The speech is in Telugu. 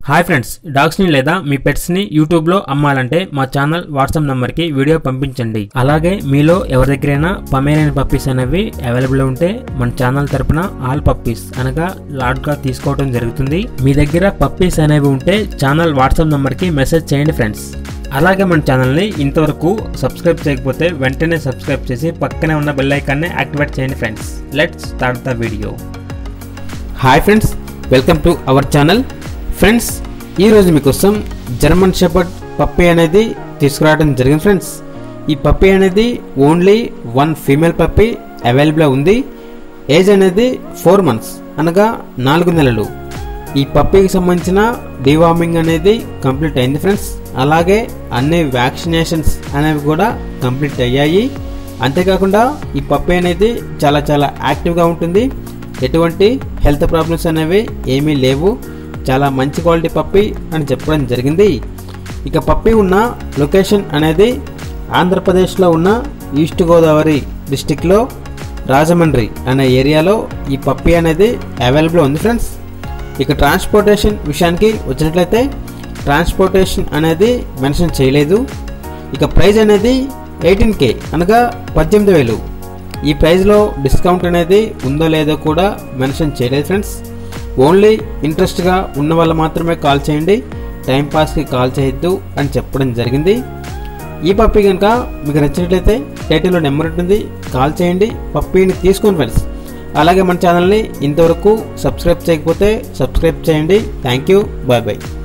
హాయ్ ఫ్రెండ్స్ డాగ్స్ని లేదా మీ పెట్స్ని యూట్యూబ్లో అమ్మాలంటే మా ఛానల్ వాట్సాప్ నెంబర్కి వీడియో పంపించండి అలాగే మీలో ఎవరి దగ్గరైనా పమేరియన్ పప్పీస్ అనేవి అవైలబుల్ ఉంటే మన ఛానల్ తరపున ఆల్ పప్పీస్ అనగా లాట్గా తీసుకోవడం జరుగుతుంది మీ దగ్గర పప్పీస్ అనేవి ఉంటే ఛానల్ వాట్సాప్ నెంబర్కి మెసేజ్ చేయండి ఫ్రెండ్స్ అలాగే మన ఛానల్ని ఇంతవరకు సబ్స్క్రైబ్ చేయకపోతే వెంటనే సబ్స్క్రైబ్ చేసి పక్కనే ఉన్న బెల్ ఐకాన్ని యాక్టివేట్ చేయండి friends let's start the video hi friends welcome to our channel friends ఈరోజు మీకోసం జర్మన్ షెపర్డ్ పప్పీ అనేది తీసుకురావడం జరిగింది ఫ్రెండ్స్ ఈ పప్పీ అనేది only one female puppy available ఉంది ఏజ్ అనేది ఫోర్ మంత్స్ అనగా నాలుగు నెలలు ఈ పప్పీకి సంబంధించిన డివార్మింగ్ అనేది కంప్లీట్ అయింది ఫ్రెండ్స్ అలాగే అన్ని వ్యాక్సినేషన్స్ అనేవి కూడా కంప్లీట్ అయ్యాయి అంతేకాకుండా ఈ పప్పీ అనేది చాలా చాలా యాక్టివ్గా ఉంటుంది ఎటువంటి హెల్త్ ప్రాబ్లమ్స్ అనేవి ఏమీ లేవు చాలా మంచి క్వాలిటీ పప్పి అని చెప్పడం జరిగింది ఇక పప్పి ఉన్న లొకేషన్ అనేది ఆంధ్రప్రదేశ్లో ఉన్న ఈస్ట్ గోదావరి డిస్టిక్లో రాజమండ్రి అనే ఏరియాలో ఈ పప్పి అనేది అవైలబుల్ ఉంది ఫ్రెండ్స్ ఇక ట్రాన్స్పోర్టేషన్ విషయానికి వచ్చినట్లయితే ట్రాన్స్పోర్టేషన్ అనేది మెన్షన్ చేయలేదు ఇక ప్రైస్ అనేది ఎయిటీన్ కే అనగా పద్దెనిమిది వేలు ఈ ప్రైస్లో డిస్కౌంట్ అనేది ఉందో లేదో కూడా మెన్షన్ చేయలేదు ఫ్రెండ్స్ ఓన్లీ ఇంట్రెస్ట్గా ఉన్న వాళ్ళు మాత్రమే కాల్ చేయండి టైంపాస్కి కాల్ చేయొద్దు అని చెప్పడం జరిగింది ఈ పప్పీ కనుక మీకు నచ్చినట్లయితే టైటిల్లో నెంబర్ ఉంటుంది కాల్ చేయండి పప్పీని తీసుకోండి ఫ్రెండ్స్ అలాగే మన ఛానల్ని ఇంతవరకు సబ్స్క్రైబ్ చేయకపోతే సబ్స్క్రైబ్ చేయండి థ్యాంక్ యూ బాయ్ బాయ్